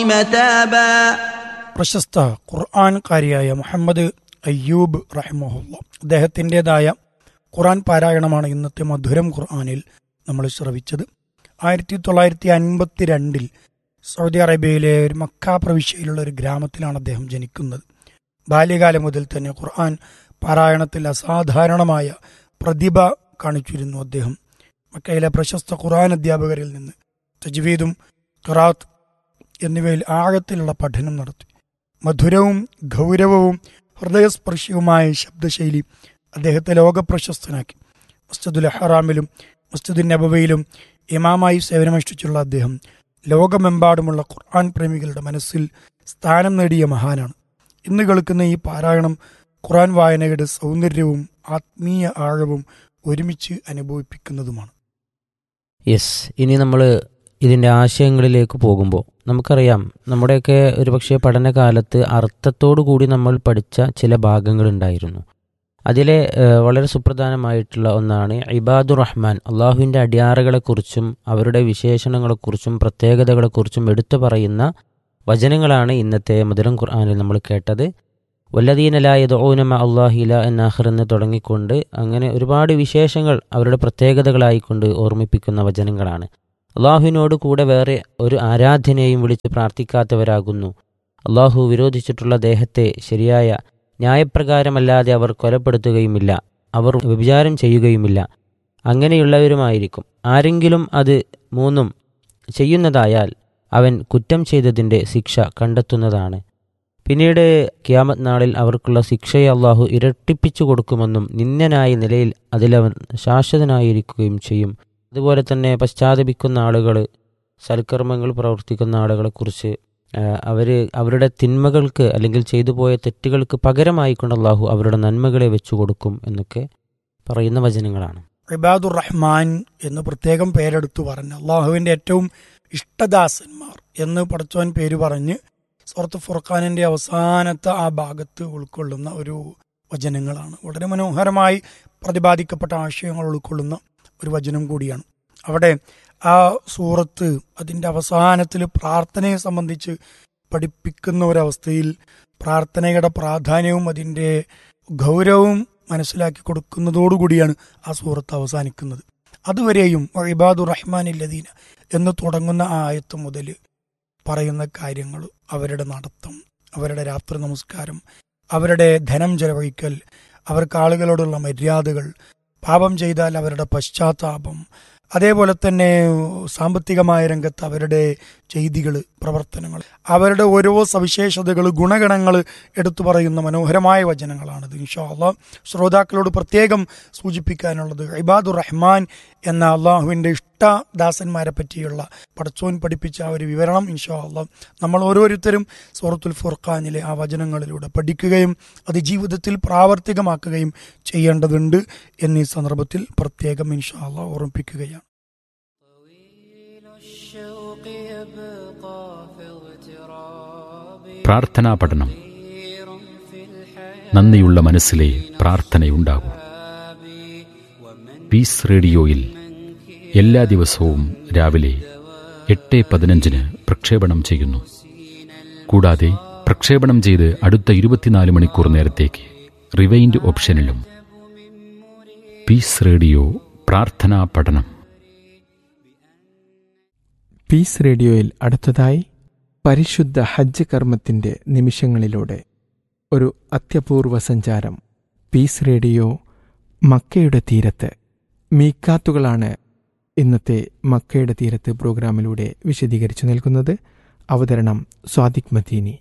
متابا പ്രശസ്ത ഖുർആൻകാരിയായ മുഹമ്മദ് അയ്യൂബ് റഹിമഹുല്ല അദ്ദേഹത്തിൻ്റെതായ ഖുർആൻ പാരായണമാണ് ഇന്നത്തെ മധുരം ഖുർആനിൽ നമ്മൾ ശ്രവിച്ചത് ആയിരത്തി തൊള്ളായിരത്തി അൻപത്തി രണ്ടിൽ സൗദി അറേബ്യയിലെ ഒരു മക്ക പ്രവിശ്യയിലുള്ള ഒരു ഗ്രാമത്തിലാണ് അദ്ദേഹം ജനിക്കുന്നത് ബാല്യകാലം മുതൽ തന്നെ ഖുർആൻ പാരായണത്തിൽ അസാധാരണമായ പ്രതിഭ കാണിച്ചിരുന്നു അദ്ദേഹം മക്കയിലെ പ്രശസ്ത ഖുർആൻ അധ്യാപകരിൽ നിന്ന് തജ്വീദും ഖറാത്ത് എന്നിവയിൽ ആഴത്തിലുള്ള പഠനം നടത്തി മധുരവും ഗൗരവവും ഹൃദയസ്പർശിയുമായ ശബ്ദശൈലി അദ്ദേഹത്തെ ലോകപ്രശസ്തനാക്കി മസ്ജിദുൽ ഹറാമിലും മസ്ജിദുൽ നബവയിലും ഇമാമായി സേവനമനുഷ്ഠിച്ചുള്ള അദ്ദേഹം ലോകമെമ്പാടുമുള്ള ഖുർആൻ പ്രേമികളുടെ മനസ്സിൽ സ്ഥാനം നേടിയ മഹാനാണ് ഇന്ന് കേൾക്കുന്ന ഈ പാരായണം ഖുർആൻ വായനയുടെ സൗന്ദര്യവും ആത്മീയ ആഴവും ഒരുമിച്ച് അനുഭവിപ്പിക്കുന്നതുമാണ് യെസ് ഇനി നമ്മൾ ഇതിൻ്റെ ആശയങ്ങളിലേക്ക് പോകുമ്പോൾ നമുക്കറിയാം നമ്മുടെയൊക്കെ ഒരുപക്ഷെ പഠനകാലത്ത് അർത്ഥത്തോടു കൂടി നമ്മൾ പഠിച്ച ചില ഭാഗങ്ങളുണ്ടായിരുന്നു അതിലെ ഏഹ്, വളരെ സുപ്രധാനമായിട്ടുള്ള ഒന്നാണ് ഇബാദുർ റഹ്മാൻ അള്ളാഹുവിൻ്റെ അടിയാറുകളെക്കുറിച്ചും അവരുടെ വിശേഷണങ്ങളെക്കുറിച്ചും പ്രത്യേകതകളെക്കുറിച്ചും എടുത്തു പറയുന്ന വചനങ്ങളാണ് ഇന്നത്തെ മധുരം ഖുർആാനിൽ നമ്മൾ കേട്ടത് വല്ലദീനലായത് ഓനമ അള്ളാഹില എന്നാഹർ എന്ന് തുടങ്ങിക്കൊണ്ട് അങ്ങനെ ഒരുപാട് വിശേഷങ്ങൾ അവരുടെ പ്രത്യേകതകളായിക്കൊണ്ട് ഓർമ്മിപ്പിക്കുന്ന വചനങ്ങളാണ് അള്ളാഹുവിനോട് കൂടെ വേറെ ഒരു ആരാധനയെയും വിളിച്ച് പ്രാർത്ഥിക്കാത്തവരാകുന്നു അള്ളാഹു വിരോധിച്ചിട്ടുള്ള ദേഹത്തെ ശരിയായ ന്യായപ്രകാരമല്ലാതെ അവർ കൊലപ്പെടുത്തുകയുമില്ല അവർ വ്യഭിചാരം ചെയ്യുകയുമില്ല അങ്ങനെയുള്ളവരുമായിരിക്കും ആരെങ്കിലും അത് മൂന്നും ചെയ്യുന്നതായാൽ അവൻ കുറ്റം ചെയ്തതിൻ്റെ ശിക്ഷ കണ്ടെത്തുന്നതാണ് പിന്നീട് കിയാമത് നാളിൽ അവർക്കുള്ള ശിക്ഷയെ അള്ളാഹു ഇരട്ടിപ്പിച്ചു കൊടുക്കുമെന്നും നിന്ദനായ നിലയിൽ അതിലവൻ ശാശ്വതനായിരിക്കുകയും ചെയ്യും അതുപോലെ തന്നെ പശ്ചാത്തപിക്കുന്ന ആളുകൾ സൽക്കർമ്മങ്ങൾ പ്രവർത്തിക്കുന്ന ആളുകളെക്കുറിച്ച് അവർ അവരുടെ തിന്മകൾക്ക് അല്ലെങ്കിൽ ചെയ്തു പോയ തെറ്റുകൾക്ക് പകരമായിക്കൊണ്ട് അള്ളാഹു അവരുടെ നന്മകളെ വെച്ചു കൊടുക്കും എന്നൊക്കെ പറയുന്ന വചനങ്ങളാണ് ഇബാദുർ റഹ്മാൻ എന്ന് പ്രത്യേകം പേരെടുത്തു പറഞ്ഞ് അള്ളാഹുവിൻ്റെ ഏറ്റവും ഇഷ്ടദാസന്മാർ എന്ന് പടച്ചോൻ പേര് പറഞ്ഞ് സുഹൃത്ത് ഫുർഖാനിൻ്റെ അവസാനത്തെ ആ ഭാഗത്ത് ഉൾക്കൊള്ളുന്ന ഒരു വചനങ്ങളാണ് വളരെ മനോഹരമായി പ്രതിപാദിക്കപ്പെട്ട ആശയങ്ങൾ ഉൾക്കൊള്ളുന്ന ഒരു വചനം കൂടിയാണ് അവിടെ ആ സൂറത്ത് അതിൻ്റെ അവസാനത്തിൽ പ്രാർത്ഥനയെ സംബന്ധിച്ച് പഠിപ്പിക്കുന്ന ഒരവസ്ഥയിൽ പ്രാർത്ഥനയുടെ പ്രാധാന്യവും അതിൻ്റെ ഗൗരവവും മനസ്സിലാക്കി കൊടുക്കുന്നതോടുകൂടിയാണ് ആ സൂറത്ത് അവസാനിക്കുന്നത് അതുവരെയും ഇബാദുർ റഹ്മാൻ ഇല്ലദീന എന്ന് തുടങ്ങുന്ന ആ ആയത്ത് മുതൽ പറയുന്ന കാര്യങ്ങൾ അവരുടെ നടത്തം അവരുടെ രാത്രി നമസ്കാരം അവരുടെ ധനം ചെലവഴിക്കൽ അവർക്ക് ആളുകളോടുള്ള മര്യാദകൾ പാപം ചെയ്താൽ അവരുടെ പശ്ചാത്താപം അതേപോലെ തന്നെ സാമ്പത്തികമായ രംഗത്ത് അവരുടെ ചെയ്തികൾ പ്രവർത്തനങ്ങൾ അവരുടെ ഓരോ സവിശേഷതകൾ ഗുണഗണങ്ങൾ എടുത്തു പറയുന്ന മനോഹരമായ വചനങ്ങളാണിത് ഇൻഷാ അള്ളാഹ് ശ്രോതാക്കളോട് പ്രത്യേകം സൂചിപ്പിക്കാനുള്ളത് ഇബാദുർ റഹ്മാൻ എന്ന അള്ളാഹുവിൻ്റെ ഇഷ്ടദാസന്മാരെ പറ്റിയുള്ള പടച്ചോൻ പഠിപ്പിച്ച ആ ഒരു വിവരണം ഇൻഷാ അള്ളാഹ് നമ്മൾ ഓരോരുത്തരും സൂറത്തുൽ ഫുർഖാനിലെ ആ വചനങ്ങളിലൂടെ പഠിക്കുകയും അത് ജീവിതത്തിൽ പ്രാവർത്തികമാക്കുകയും ചെയ്യേണ്ടതുണ്ട് എന്നീ സന്ദർഭത്തിൽ പ്രത്യേകം ഇൻഷാ അള്ളാഹ് ഓർമ്മിപ്പിക്കുകയാണ് الشوق يبقى في اغتراب പ്രാർത്ഥനാ പഠനം كثير في الحياة നന്ദിയുള്ള മനസ്സിലെ പ്രാർത്ഥനയുണ്ടാകൂ പീസ് റേഡിയോയിൽ എല്ലാ ദിവസവും രാവിലെ എട്ട് പതിനഞ്ചിന് പ്രക്ഷേപണം ചെയ്യുന്നു കൂടാതെ പ്രക്ഷേപണം ചെയ്ത് അടുത്ത ഇരുപത്തിനാല് മണിക്കൂർ നേരത്തേക്ക് റിവൈൻഡ് ഓപ്ഷനിലും പീസ് റേഡിയോ പ്രാർത്ഥനാ പഠനം പീസ് റേഡിയോയിൽ അടുത്തതായി പരിശുദ്ധ ഹജ്ജ് കർമ്മത്തിന്റെ നിമിഷങ്ങളിലൂടെ ഒരു അത്യപൂർവ സഞ്ചാരം പീസ് റേഡിയോ മക്കയുടെ തീരത്ത് മീക്കാത്തുകളാണ് ഇന്നത്തെ മക്കയുടെ തീരത്ത് പ്രോഗ്രാമിലൂടെ വിശദീകരിച്ചു നൽകുന്നത് അവതരണം സ്വാദിഖ് മദീനി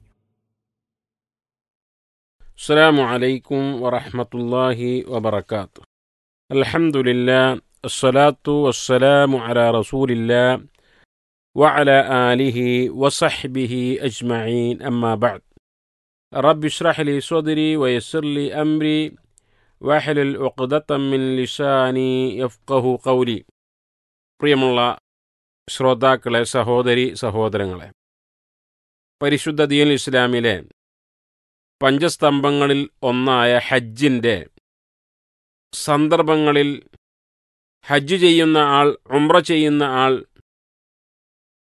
السلام عليكم ورحمة الله وبركاته الحمد لله الصلاة والسلام على رسول الله وعلى آله وصحبه أجمعين أما بعد رب اشرح لي صدري ويسر لي أمري واحلل عقدة من لساني يفقه قولي പ്രിയമുള്ള ശ്രോതാക്കളെ സഹോദരി സഹോദരങ്ങളെ പരിശുദ്ധ ദീൻ ഇസ്ലാമിലെ പഞ്ചസ്തംഭങ്ങളിൽ ഒന്നായ ഹജ്ജിൻ്റെ സന്ദർഭങ്ങളിൽ ഹജ്ജ് ചെയ്യുന്ന ആൾ ഉംറ ചെയ്യുന്ന ആൾ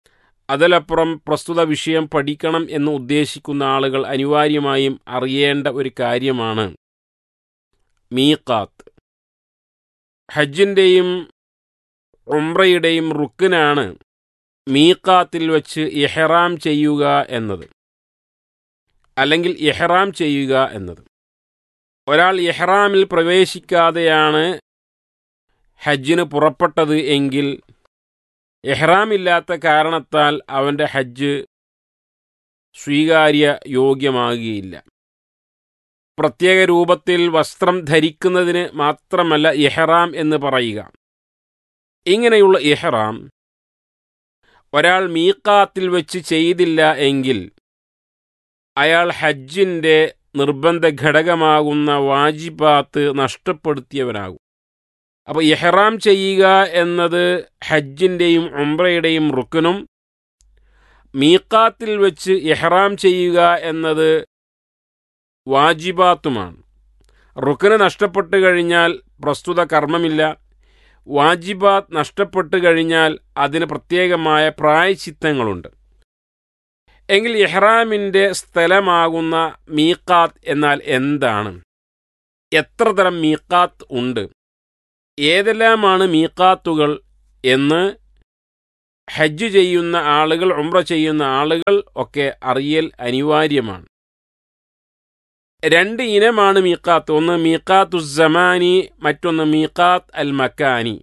അതിലപ്പുറം പ്രസ്തുത വിഷയം പഠിക്കണം എന്ന് ഉദ്ദേശിക്കുന്ന ആളുകൾ അനിവാര്യമായും അറിയേണ്ട ഒരു കാര്യമാണ് മീക്കാത്ത് ഹജ്ജിൻ്റെയും ഉംറയുടെയും റുക്കിനാണ് മീക്കാത്തിൽ വെച്ച് ഇഹ്റാം ചെയ്യുക എന്നത് അല്ലെങ്കിൽ ഇഹ്റാം ചെയ്യുക എന്നത് ഒരാൾ ഇഹ്റാമിൽ പ്രവേശിക്കാതെയാണ് ഹജ്ജിന് പുറപ്പെട്ടത് എങ്കിൽ ഇഹ്റാമില്ലാത്ത കാരണത്താൽ അവൻ്റെ ഹജ്ജ് സ്വീകാര്യ യോഗ്യമാകുകയില്ല പ്രത്യേക രൂപത്തിൽ വസ്ത്രം ധരിക്കുന്നതിന് മാത്രമല്ല ഇഹ്റാം എന്ന് പറയുക ഇങ്ങനെയുള്ള ഇഹ്റാം ഒരാൾ മീക്കാത്തിൽ വെച്ച് ചെയ്തില്ല എങ്കിൽ അയാൾ ഹജ്ജിൻ്റെ നിർബന്ധ ഘടകമാകുന്ന വാജിബാത്ത് നഷ്ടപ്പെടുത്തിയവനാകും അപ്പോൾ ഇഹ്റാം ചെയ്യുക എന്നത് ഹജ്ജിൻ്റെയും ഉംറയുടെയും റുക്കനും മീക്കാത്തിൽ വെച്ച് ഇഹ്റാം ചെയ്യുക എന്നത് വാജിബാത്തുമാണ് റുക്കന് നഷ്ടപ്പെട്ടു കഴിഞ്ഞാൽ പ്രസ്തുത കർമ്മമില്ല വാജിബാത്ത് നഷ്ടപ്പെട്ടു കഴിഞ്ഞാൽ അതിന് പ്രത്യേകമായ പ്രായച്ചിത്തങ്ങളുണ്ട് എങ്കിൽ ഇഹ്റാമിൻ്റെ സ്ഥലമാകുന്ന മീക്കാത്ത് എന്നാൽ എന്താണ് എത്ര തരം മീക്കാത്ത് ഉണ്ട് ഏതെല്ലാമാണ് മീക്കാത്തുകൾ എന്ന് ഹജ്ജ് ചെയ്യുന്ന ആളുകൾ ഉംറ ചെയ്യുന്ന ആളുകൾ ഒക്കെ അറിയൽ അനിവാര്യമാണ് രണ്ട് ഇനമാണ് മീക്കാത്ത് ഒന്ന് മീക്കാത്തു സമാനി മറ്റൊന്ന് മീക്കാത്ത് അൽ മക്കാനി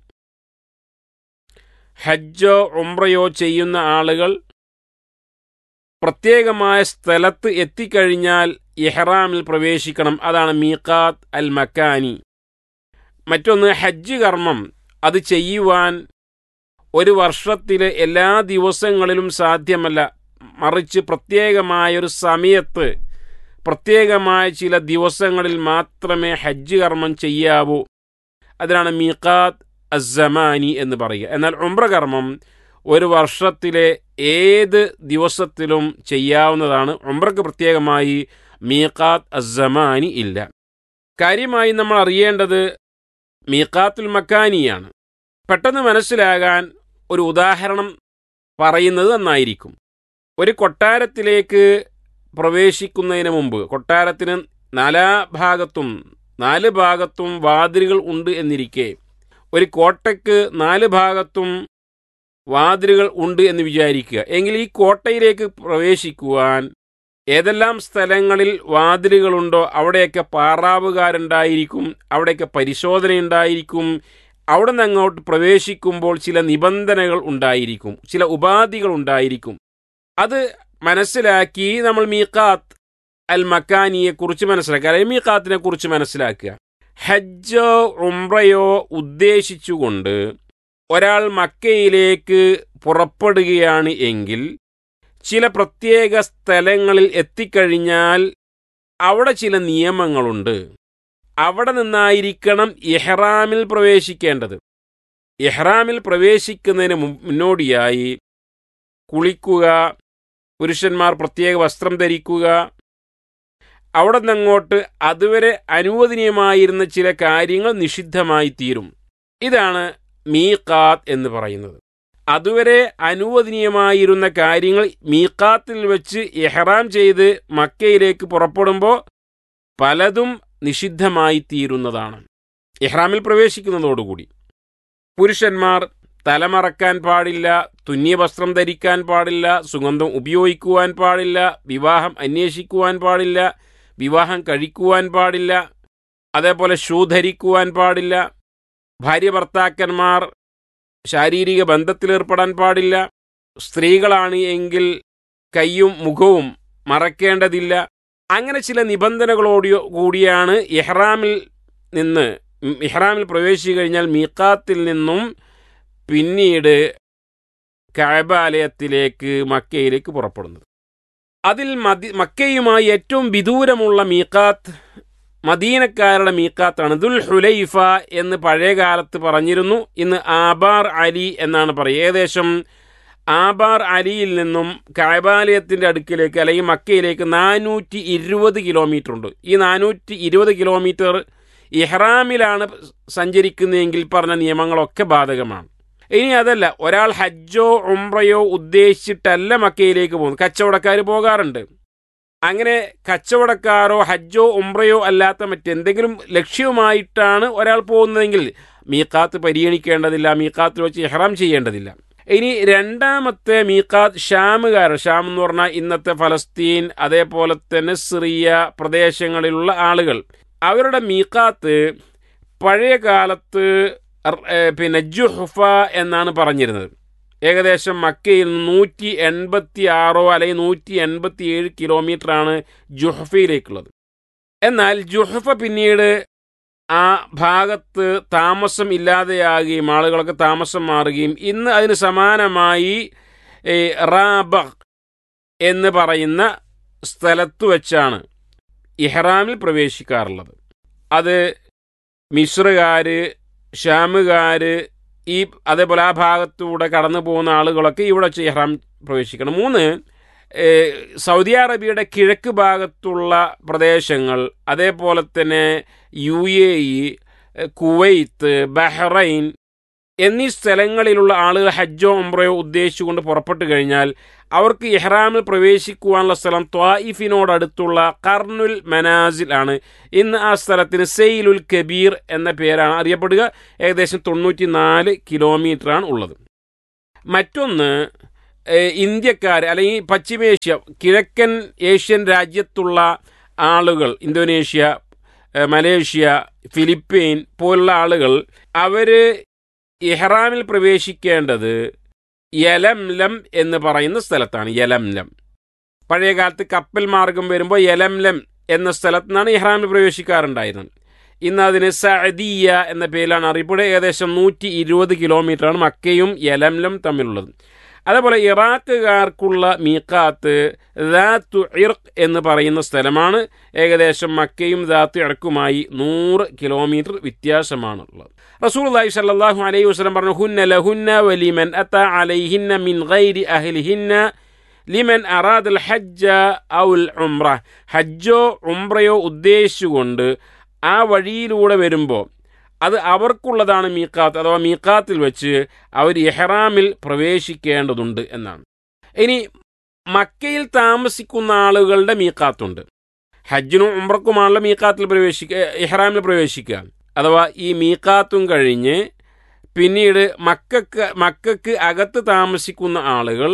ഹജ്ജോ ഉംറയോ ചെയ്യുന്ന ആളുകൾ പ്രത്യേകമായ സ്ഥലത്ത് എത്തിക്കഴിഞ്ഞാൽ ഇഹ്റാമിൽ പ്രവേശിക്കണം അതാണ് മീക്കാത്ത് അൽ മക്കാനി മറ്റൊന്ന് ഹജ്ജ് കർമ്മം അത് ചെയ്യുവാൻ ഒരു വർഷത്തിലെ എല്ലാ ദിവസങ്ങളിലും സാധ്യമല്ല മറിച്ച് പ്രത്യേകമായൊരു സമയത്ത് പ്രത്യേകമായ ചില ദിവസങ്ങളിൽ മാത്രമേ ഹജ്ജ് കർമ്മം ചെയ്യാവൂ അതിനാണ് മീക്കാത്ത് അസമാനി എന്ന് പറയുക എന്നാൽ ഉംറ കർമ്മം ഒരു വർഷത്തിലെ ഏത് ദിവസത്തിലും ചെയ്യാവുന്നതാണ് ഉംറക്ക് പ്രത്യേകമായി മീക്കാത്ത് അസമാനി ഇല്ല കാര്യമായി നമ്മൾ അറിയേണ്ടത് മീക്കാത്തുൽ മക്കാനിയാണ് പെട്ടെന്ന് മനസ്സിലാകാൻ ഒരു ഉദാഹരണം പറയുന്നത് നന്നായിരിക്കും ഒരു കൊട്ടാരത്തിലേക്ക് പ്രവേശിക്കുന്നതിന് മുമ്പ് കൊട്ടാരത്തിന് നാലാ ഭാഗത്തും നാല് ഭാഗത്തും വാതിലുകൾ ഉണ്ട് എന്നിരിക്കെ ഒരു കോട്ടയ്ക്ക് നാല് ഭാഗത്തും വാതിലുകൾ ഉണ്ട് എന്ന് വിചാരിക്കുക എങ്കിൽ ഈ കോട്ടയിലേക്ക് പ്രവേശിക്കുവാൻ ഏതെല്ലാം സ്ഥലങ്ങളിൽ വാതിലുകളുണ്ടോ അവിടെയൊക്കെ പാറാവുകാരുണ്ടായിരിക്കും അവിടെയൊക്കെ പരിശോധനയുണ്ടായിരിക്കും അവിടെ നിന്ന് അങ്ങോട്ട് പ്രവേശിക്കുമ്പോൾ ചില നിബന്ധനകൾ ഉണ്ടായിരിക്കും ചില ഉപാധികൾ ഉണ്ടായിരിക്കും അത് മനസ്സിലാക്കി നമ്മൾ മീക്കാത്ത് അൽ മക്കാനിയെ കുറിച്ച് മനസ്സിലാക്കുക അല്ലെങ്കിൽ മീക്കാത്തിനെ കുറിച്ച് മനസ്സിലാക്കുക ഹജ്ജോ ഉംറയോ ഉദ്ദേശിച്ചുകൊണ്ട് ഒരാൾ മക്കയിലേക്ക് പുറപ്പെടുകയാണ് എങ്കിൽ ചില പ്രത്യേക സ്ഥലങ്ങളിൽ എത്തിക്കഴിഞ്ഞാൽ അവിടെ ചില നിയമങ്ങളുണ്ട് അവിടെ നിന്നായിരിക്കണം ഇഹ്റാമിൽ പ്രവേശിക്കേണ്ടത് ഇഹ്റാമിൽ പ്രവേശിക്കുന്നതിന് മുന്നോടിയായി കുളിക്കുക പുരുഷന്മാർ പ്രത്യേക വസ്ത്രം ധരിക്കുക അവിടെ നിന്നങ്ങോട്ട് അതുവരെ അനുവദനീയമായിരുന്ന ചില കാര്യങ്ങൾ നിഷിദ്ധമായി തീരും ഇതാണ് മീക്കാത്ത് എന്ന് പറയുന്നത് അതുവരെ അനുവദനീയമായിരുന്ന കാര്യങ്ങൾ മീക്കാത്തിൽ വെച്ച് എഹ്റാം ചെയ്ത് മക്കയിലേക്ക് പുറപ്പെടുമ്പോൾ പലതും നിഷിദ്ധമായി തീരുന്നതാണ് ഇഹ്റാമിൽ പ്രവേശിക്കുന്നതോടുകൂടി പുരുഷന്മാർ തലമറക്കാൻ പാടില്ല തുന്നിയ വസ്ത്രം ധരിക്കാൻ പാടില്ല സുഗന്ധം ഉപയോഗിക്കുവാൻ പാടില്ല വിവാഹം അന്വേഷിക്കുവാൻ പാടില്ല വിവാഹം കഴിക്കുവാൻ പാടില്ല അതേപോലെ ഷൂ ധരിക്കുവാൻ പാടില്ല ഭാര്യ ഭർത്താക്കന്മാർ ശാരീരിക ബന്ധത്തിലേർപ്പെടാൻ പാടില്ല സ്ത്രീകളാണ് എങ്കിൽ കൈയും മുഖവും മറക്കേണ്ടതില്ല അങ്ങനെ ചില നിബന്ധനകളോട് കൂടിയാണ് ഇഹ്റാമിൽ നിന്ന് ഇഹ്റാമിൽ പ്രവേശിച്ചു കഴിഞ്ഞാൽ മീക്കാത്തിൽ നിന്നും പിന്നീട് കഴബാലയത്തിലേക്ക് മക്കയിലേക്ക് പുറപ്പെടുന്നത് അതിൽ മദി മക്കയുമായി ഏറ്റവും വിദൂരമുള്ള മീക്കാത്ത് മദീനക്കാരുടെ മീക്കാത്താണ് ദുൽ ഹുലൈഫ എന്ന് പഴയ കാലത്ത് പറഞ്ഞിരുന്നു ഇന്ന് ആബാർ അലി എന്നാണ് പറയുക ഏകദേശം ആബാർ അലിയിൽ നിന്നും കഴബാലയത്തിൻ്റെ അടുക്കിലേക്ക് അല്ലെങ്കിൽ മക്കയിലേക്ക് നാനൂറ്റി ഇരുപത് കിലോമീറ്റർ ഉണ്ട് ഈ നാനൂറ്റി ഇരുപത് കിലോമീറ്റർ ഇഹ്റാമിലാണ് സഞ്ചരിക്കുന്നതെങ്കിൽ പറഞ്ഞ നിയമങ്ങളൊക്കെ ബാധകമാണ് ഇനി അതല്ല ഒരാൾ ഹജ്ജോ ഉംറയോ ഉദ്ദേശിച്ചിട്ടല്ല മക്കയിലേക്ക് പോകുന്നത് കച്ചവടക്കാർ പോകാറുണ്ട് അങ്ങനെ കച്ചവടക്കാരോ ഹജ്ജോ ഉംറയോ അല്ലാത്ത മറ്റെന്തെങ്കിലും ലക്ഷ്യവുമായിട്ടാണ് ഒരാൾ പോകുന്നതെങ്കിൽ മീക്കാത്ത് പരിഗണിക്കേണ്ടതില്ല മീക്കാത്തിൽ വെച്ച് ഇഹ്റാം ചെയ്യേണ്ടതില്ല ഇനി രണ്ടാമത്തെ മീക്കാത്ത് ഷാമുകാർ ഷാം എന്ന് പറഞ്ഞാൽ ഇന്നത്തെ ഫലസ്തീൻ അതേപോലെ തന്നെ സിറിയ പ്രദേശങ്ങളിലുള്ള ആളുകൾ അവരുടെ മീക്കാത്ത് പഴയ കാലത്ത് അർ- ഏ, പിന്നെ ജുഹ്ഫ എന്നാണ് പറഞ്ഞിരുന്നത് ഏകദേശം മക്കയിൽ നിന്ന് നൂറ്റി എൺപത്തി ആറോ അല്ലെങ്കിൽ നൂറ്റി എൺപത്തി ഏഴ് കിലോമീറ്ററാണ് ജുഹഫയിലേക്കുള്ളത് എന്നാൽ ജുഹഫ പിന്നീട് ആ ഭാഗത്ത് താമസം ഇല്ലാതെയാകുകയും ആളുകളൊക്കെ താമസം മാറുകയും ഇന്ന് അതിന് സമാനമായി ഏ, റാബഹ് എന്ന് പറയുന്ന സ്ഥലത്ത് വെച്ചാണ് ഇഹ്റാമിൽ പ്രവേശിക്കാറുള്ളത് അത് മിശ്രകാര് ഷാമുകാര് ഈ അതേപോലെ ആ ഭാഗത്തൂടെ കടന്നു പോകുന്ന ആളുകളൊക്കെ ഇവിടെ വെച്ച് ഇഹ്റാം പ്രവേശിക്കണം മൂന്ന് ഏഹ്, സൗദി അറേബ്യയുടെ കിഴക്ക് ഭാഗത്തുള്ള പ്രദേശങ്ങൾ അതേപോലെ തന്നെ യു എ ഇ ഏഹ്, കുവൈത്ത് ബഹ്റൈൻ എന്നീ സ്ഥലങ്ങളിലുള്ള ആളുകൾ ഹജ്ജോ ഉംറയോ ഉദ്ദേശിച്ചുകൊണ്ട് പുറപ്പെട്ടു കഴിഞ്ഞാൽ അവർക്ക് ഇഹ്റാമിൽ പ്രവേശിക്കുവാനുള്ള സ്ഥലം ത്വായിഫിനോടടുത്തുള്ള കർനുൽ മനാസിൽ ആണ് ഇന്ന് ആ സ്ഥലത്തിന് സെയിലുൽ കബീർ എന്ന പേരാണ് അറിയപ്പെടുക ഏകദേശം തൊണ്ണൂറ്റി നാല് കിലോമീറ്ററാണ് ഉള്ളത് മറ്റൊന്ന് ഏഹ്, ഇന്ത്യക്കാർ അല്ലെങ്കിൽ പശ്ചിമേഷ്യ കിഴക്കൻ ഏഷ്യൻ രാജ്യത്തുള്ള ആളുകൾ ഇന്തോനേഷ്യ ഏഹ്, മലേഷ്യ ഫിലിപ്പീൻ പോലുള്ള ആളുകൾ അവര് ഇഹ്റാമിൽ പ്രവേശിക്കേണ്ടത് യലംലം എന്ന് പറയുന്ന സ്ഥലത്താണ് യലംലം പഴയ കാലത്ത് കപ്പൽ മാർഗം വരുമ്പോൾ യലംലം എന്ന സ്ഥലത്ത് നിന്നാണ് ഇഹ്റാമിൽ പ്രവേശിക്കാറുണ്ടായിരുന്നത് ഇന്ന് അതിന് സഅദിയ എന്ന പേരിലാണ് അറിയപ്പെടുക ഏകദേശം നൂറ്റി ഇരുപത് കിലോമീറ്ററാണ് മക്കയും യലംലം തമ്മിലുള്ളത് അതേപോലെ ഇറാഖുകാർക്കുള്ള മീക്കാത്ത് ദാത്തു ഇർക്ക് എന്ന് പറയുന്ന സ്ഥലമാണ് ഏകദേശം മക്കയും ദാത്തു ഇറക്കുമായി നൂറ് കിലോമീറ്റർ വ്യത്യാസമാണുള്ളത് റസൂൽ അള്ളാഹി സല്ലാഹു അലൈഹി വസ്ലം പറഞ്ഞു ഹുന്ന ലഹുന്ന വലിമൻ അത്ത അലൈഹിന്ന മിൻ ഗൈരി അഹ്ലിഹിന്ന ലിമൻ അറാദൽ ഹജ്ജ ഔൽ ഉംറ ഹജ്ജോ ഉംറയോ ഉദ്ദേശിച്ചുകൊണ്ട് ആ വഴിയിലൂടെ വരുമ്പോൾ അത് അവർക്കുള്ളതാണ് മീക്കാത്ത് അഥവാ മീക്കാത്തിൽ വെച്ച് അവർ ഇഹ്റാമിൽ പ്രവേശിക്കേണ്ടതുണ്ട് എന്നാണ് ഇനി മക്കയിൽ താമസിക്കുന്ന ആളുകളുടെ മീക്കാത്തുണ്ട് ഹജ്ജിനും ഉംറക്കുമാണല്ലോ മീക്കാത്തിൽ പ്രവേശിക്കുക ഇഹ്റാമിൽ പ്രവേശിക്കുക അഥവാ ഈ മീക്കാത്തും കഴിഞ്ഞ് പിന്നീട് മക്കക്ക് മക്കക്ക് അകത്ത് താമസിക്കുന്ന ആളുകൾ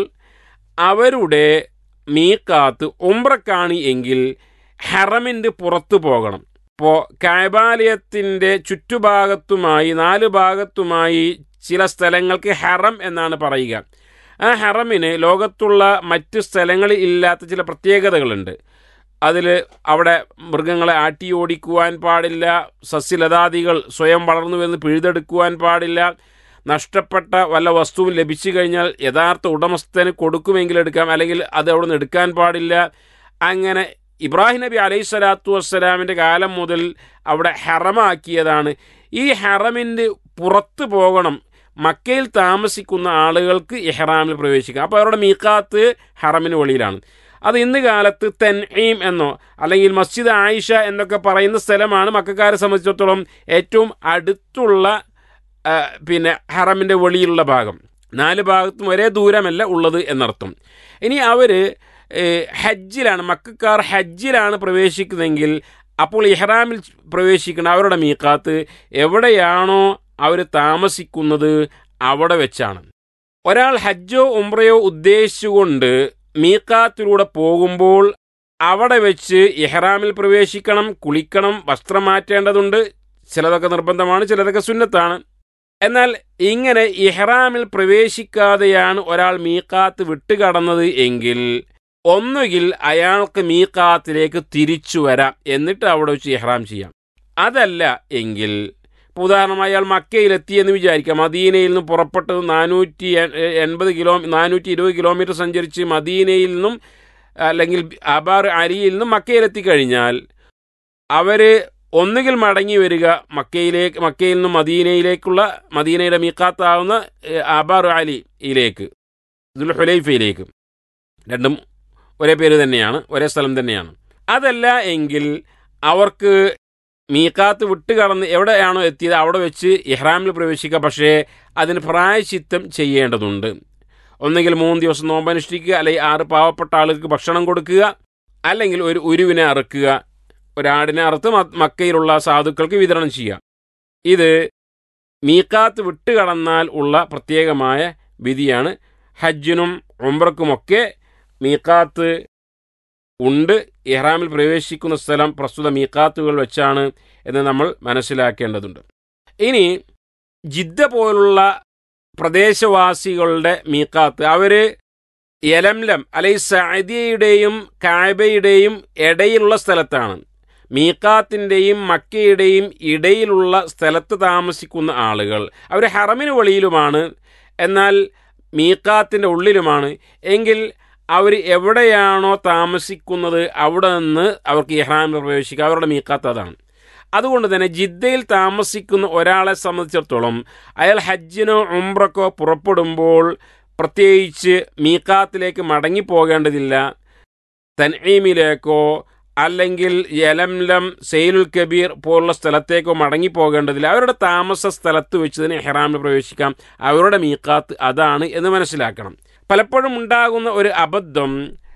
അവരുടെ മീക്കാത്ത് ഉംറക്കാണ് എങ്കിൽ ഹറമിൻ്റെ പുറത്തു പോകണം ഇപ്പോൾ കാബാലയത്തിൻ്റെ ചുറ്റുഭാഗത്തുമായി നാല് ഭാഗത്തുമായി ചില സ്ഥലങ്ങൾക്ക് ഹറം എന്നാണ് പറയുക ആ ഹറമിന് ലോകത്തുള്ള മറ്റ് സ്ഥലങ്ങളിൽ ഇല്ലാത്ത ചില പ്രത്യേകതകളുണ്ട് അതിൽ അവിടെ മൃഗങ്ങളെ ആട്ടി ഓടിക്കുവാൻ പാടില്ല സസ്യലതാദികൾ സ്വയം വളർന്നുവെന്ന് പിഴുതെടുക്കുവാൻ പാടില്ല നഷ്ടപ്പെട്ട വല്ല വസ്തുവും ലഭിച്ചു കഴിഞ്ഞാൽ യഥാർത്ഥ ഉടമസ്ഥന് കൊടുക്കുമെങ്കിൽ എടുക്കാം അല്ലെങ്കിൽ അത് അവിടെ നിന്ന് എടുക്കാൻ പാടില്ല അങ്ങനെ ഇബ്രാഹിം നബി അലൈഹി സ്വലാത്തു വസ്സലാമിൻ്റെ കാലം മുതൽ അവിടെ ഹറമാക്കിയതാണ് ഈ ഹറമിൻ്റെ പുറത്ത് പോകണം മക്കയിൽ താമസിക്കുന്ന ആളുകൾക്ക് ഇഹ്റാമിൽ പ്രവേശിക്കാം അപ്പോൾ അവരുടെ മീക്കാത്ത് ഹറമിന് വെളിയിലാണ് അത് ഇന്ന് കാലത്ത് തെൻഈം എന്നോ അല്ലെങ്കിൽ മസ്ജിദ് ആയിഷ എന്നൊക്കെ പറയുന്ന സ്ഥലമാണ് മക്കാരെ സംബന്ധിച്ചിടത്തോളം ഏറ്റവും അടുത്തുള്ള ആ, പിന്നെ ഹറമിൻ്റെ വെളിയിലുള്ള ഭാഗം നാല് ഭാഗത്തും ഒരേ ദൂരമല്ല ഉള്ളത് എന്നർത്ഥം ഇനി അവർ ഹജ്ജിലാണ് മക്കാർ ഹജ്ജിലാണ് പ്രവേശിക്കുന്നതെങ്കിൽ അപ്പോൾ ഇഹ്റാമിൽ പ്രവേശിക്കുന്ന അവരുടെ മീക്കാത്ത് എവിടെയാണോ അവർ താമസിക്കുന്നത് അവിടെ വെച്ചാണ് ഒരാൾ ഹജ്ജോ ഉംറയോ ഉദ്ദേശിച്ചുകൊണ്ട് മീക്കാത്തിലൂടെ പോകുമ്പോൾ അവിടെ വെച്ച് ഇഹ്റാമിൽ പ്രവേശിക്കണം കുളിക്കണം വസ്ത്രം മാറ്റേണ്ടതുണ്ട് ചിലതൊക്കെ നിർബന്ധമാണ് ചിലതൊക്കെ സുന്നത്താണ് എന്നാൽ ഇങ്ങനെ ഇഹ്റാമിൽ പ്രവേശിക്കാതെയാണ് ഒരാൾ മീക്കാത്ത് വിട്ടുകടന്നത് എങ്കിൽ ഒന്നുകിൽ അയാൾക്ക് മീക്കാത്തിലേക്ക് തിരിച്ചു വരാം എന്നിട്ട് അവിടെ വെച്ച് ഇഹ്റാം ചെയ്യാം അതല്ല എങ്കിൽ ഇപ്പൊ ഉദാഹരണമായി അയാൾ മക്കയിലെത്തി എന്ന് വിചാരിക്കാം മദീനയിൽ നിന്ന് പുറപ്പെട്ടത് നാനൂറ്റി എൺപത് കിലോ നാനൂറ്റി ഇരുപത് കിലോമീറ്റർ സഞ്ചരിച്ച് മദീനയിൽ നിന്നും അല്ലെങ്കിൽ അബാർ അരിയിൽ നിന്നും മക്കയിലെത്തി കഴിഞ്ഞാൽ അവര് ഒന്നുകിൽ മടങ്ങി വരിക മക്കയിലേക്ക് മക്കയിൽ നിന്നും മദീനയിലേക്കുള്ള മദീനയുടെ മീക്കാത്താവുന്ന ഏഹ്, അബാർ അലിയിലേക്ക് ദുൽ ഹുലൈഫയിലേക്ക് രണ്ടും ഒരേ പേര് തന്നെയാണ് ഒരേ സ്ഥലം തന്നെയാണ് അതല്ല എങ്കിൽ അവർക്ക് മീക്കാത്ത് വിട്ട് കടന്ന് എവിടെയാണോ എത്തിയത് അവിടെ വെച്ച് ഇഹ്റാമിൽ പ്രവേശിക്കുക പക്ഷേ അതിന് പ്രായശിത്തം ചെയ്യേണ്ടതുണ്ട് ഒന്നുകിൽ മൂന്ന് ദിവസം നോമ്പനുഷ്ഠിക്കുക അല്ലെങ്കിൽ ആറ് പാവപ്പെട്ട ആളുകൾക്ക് ഭക്ഷണം കൊടുക്കുക അല്ലെങ്കിൽ ഒരു ഉരുവിനെ അറുക്കുക ഒരാടിനെ അറുത്ത് മ- മക്കയിലുള്ള സാധുക്കൾക്ക് വിതരണം ചെയ്യുക ഇത് മീക്കാത്ത് വിട്ട് കടന്നാൽ ഉള്ള പ്രത്യേകമായ വിധിയാണ് ഹജ്ജിനും ഉംറക്കുമൊക്കെ മീക്കാത്ത് ഉണ്ട് ഇഹ്റാമിൽ പ്രവേശിക്കുന്ന സ്ഥലം പ്രസ്തുത മീക്കാത്തുകൾ വെച്ചാണ് എന്ന് നമ്മൾ മനസ്സിലാക്കേണ്ടതുണ്ട് ഇനി ജിദ്ദ പോലുള്ള പ്രദേശവാസികളുടെ മീക്കാത്ത് അവര് യലംലം അല്ലെങ്കിൽ സഅദിയയുടെയും കായബയുടെയും ഇടയിലുള്ള സ്ഥലത്താണ് മീക്കാത്തിൻ്റെയും മക്കയുടെയും ഇടയിലുള്ള സ്ഥലത്ത് താമസിക്കുന്ന ആളുകൾ അവർ ഹറമിന് വെളിയിലുമാണ് എന്നാൽ മീക്കാത്തിൻ്റെ ഉള്ളിലുമാണ് എങ്കിൽ അവർ എവിടെയാണോ താമസിക്കുന്നത് അവിടെ നിന്ന് അവർക്ക് ഇഹ്റാമിൽ പ്രവേശിക്കുക അവരുടെ മീക്കാത്ത് അതാണ് അതുകൊണ്ട് തന്നെ ജിദ്ദയിൽ താമസിക്കുന്ന ഒരാളെ സംബന്ധിച്ചിടത്തോളം അയാൾ ഹജ്ജിനോ ഉംറക്കോ പുറപ്പെടുമ്പോൾ പ്രത്യേകിച്ച് മീക്കാത്തിലേക്ക് മടങ്ങിപ്പോകേണ്ടതില്ല തൻഈമിലേക്കോ അല്ലെങ്കിൽ യലംലം സെയിലുൽ കബീർ പോലുള്ള സ്ഥലത്തേക്കോ മടങ്ങിപ്പോകേണ്ടതില്ല അവരുടെ താമസ സ്ഥലത്ത് വെച്ച് തന്നെ ഇഹ്റാമിൽ പ്രവേശിക്കാം അവരുടെ മീക്കാത്ത് അതാണ് എന്ന് മനസ്സിലാക്കണം പലപ്പോഴും ഉണ്ടാകുന്ന ഒരു അബദ്ധം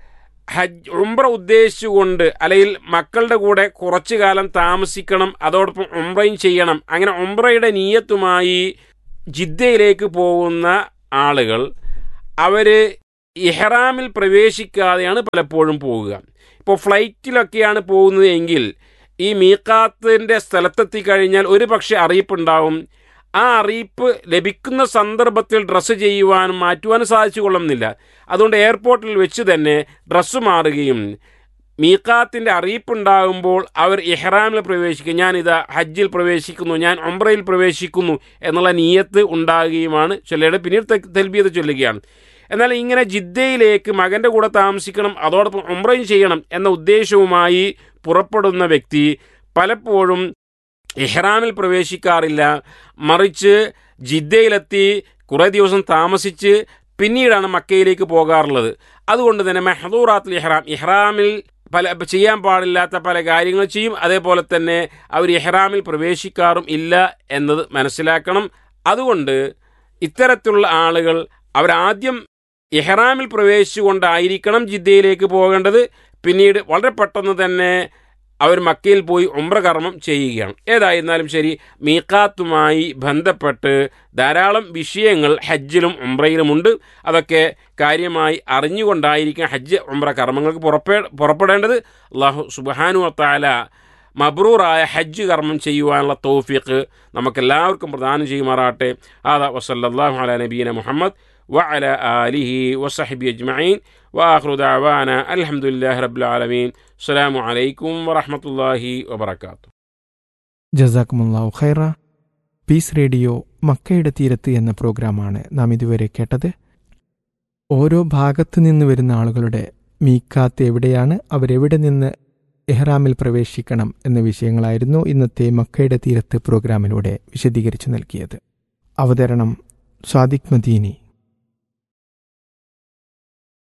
ഹജ്ജ് ഉംറ ഉദ്ദേശിച്ചുകൊണ്ട് അല്ലെങ്കിൽ മക്കളുടെ കൂടെ കുറച്ചു കാലം താമസിക്കണം അതോടൊപ്പം ഉംറയും ചെയ്യണം അങ്ങനെ ഉംറയുടെ നീയത്തുമായി ജിദ്ദയിലേക്ക് പോകുന്ന ആളുകൾ അവർ ഇഹ്റാമിൽ പ്രവേശിക്കാതെയാണ് പലപ്പോഴും പോവുക ഇപ്പോൾ ഫ്ലൈറ്റിലൊക്കെയാണ് പോകുന്നത് എങ്കിൽ ഈ മീക്കാത്തിൻ്റെ സ്ഥലത്തെത്തി കഴിഞ്ഞാൽ ഒരു പക്ഷേ അറിയിപ്പുണ്ടാവും ആ അറിയിപ്പ് ലഭിക്കുന്ന സന്ദർഭത്തിൽ ഡ്രസ്സ് ചെയ്യുവാനും മാറ്റുവാനും സാധിച്ചു കൊള്ളുന്നില്ല അതുകൊണ്ട് എയർപോർട്ടിൽ വെച്ച് തന്നെ ഡ്രസ്സ് മാറുകയും മീക്കാത്തിൻ്റെ അറിയിപ്പുണ്ടാകുമ്പോൾ അവർ ഇഹ്റാമിൽ പ്രവേശിക്കും ഞാനിതാ ഹജ്ജിൽ പ്രവേശിക്കുന്നു ഞാൻ ഒംറയിൽ പ്രവേശിക്കുന്നു എന്നുള്ള നീയത്ത് ഉണ്ടാകുകയുമാണ് ചൊല്ലേടെ പിന്നീട് തെ- തെൽബിയത്ത് ചൊല്ലുകയാണ് എന്നാൽ ഇങ്ങനെ ജിദ്ദയിലേക്ക് മകൻ്റെ കൂടെ താമസിക്കണം അതോടൊപ്പം ഉംറയും ചെയ്യണം എന്ന ഉദ്ദേശവുമായി പുറപ്പെടുന്ന വ്യക്തി പലപ്പോഴും ഇഹ്റാമിൽ പ്രവേശിക്കാറില്ല മറിച്ച് ജിദ്ദയിലെത്തി കുറേ ദിവസം താമസിച്ച് പിന്നീടാണ് മക്കയിലേക്ക് പോകാറുള്ളത് അതുകൊണ്ട് തന്നെ മെഹദൂറാത്തുൽ ഇഹ്റാം ഇഹ്റാമിൽ പല ചെയ്യാൻ പാടില്ലാത്ത പല കാര്യങ്ങൾ ചെയ്യും അതേപോലെ തന്നെ അവർ ഇഹ്റാമിൽ പ്രവേശിക്കാറും ഇല്ല എന്നത് മനസ്സിലാക്കണം അതുകൊണ്ട് ഇത്തരത്തിലുള്ള ആളുകൾ അവരാദ്യം ഇഹ്റാമിൽ പ്രവേശിച്ചുകൊണ്ടായിരിക്കണം ജിദ്ദയിലേക്ക് പോകേണ്ടത് പിന്നീട് വളരെ പെട്ടെന്ന് തന്നെ അവർ മക്കയിൽ പോയി ഉംറ കർമ്മം ചെയ്യുകയാണ് ഏതായിരുന്നാലും ശരി മീക്കാത്തുമായി ബന്ധപ്പെട്ട് ധാരാളം വിഷയങ്ങൾ ഹജ്ജിലും ഉംറയിലുമുണ്ട് അതൊക്കെ കാര്യമായി അറിഞ്ഞുകൊണ്ടായിരിക്കും ഹജ്ജ് ഉംറ കർമ്മങ്ങൾക്ക് പുറപ്പേ പുറപ്പെടേണ്ടത് അള്ളാഹു സുബാനു താല മബ്രൂറായ ഹജ്ജ് കർമ്മം ചെയ്യുവാനുള്ള തൗഫീഖ് നമുക്കെല്ലാവർക്കും പ്രദാനം ചെയ്യുമാറാട്ടെ ആദാ വസല്ലാഹു അല നബീന മുഹമ്മദ് وعلى آله وصحبه أجمعين وآخر دعوانا الحمد لله رب العالمين السلام عليكم ورحمة الله وبركاته ജസാക്കുമുല്ലാഹു ഖൈറ പീസ് റേഡിയോ മക്കയുടെ തീരത്ത് എന്ന പ്രോഗ്രാമാണ് നാം ഇതുവരെ കേട്ടത് ഓരോ ഭാഗത്തു നിന്ന് വരുന്ന ആളുകളുടെ മീക്കാത്ത് എവിടെയാണ് അവരെവിടെ നിന്ന് എഹ്റാമിൽ പ്രവേശിക്കണം എന്ന വിഷയങ്ങളായിരുന്നു ഇന്നത്തെ മക്കയുടെ തീരത്ത് പ്രോഗ്രാമിലൂടെ വിശദീകരിച്ചു നൽകിയത് അവതരണം സ്വാദിഖ് മദീനി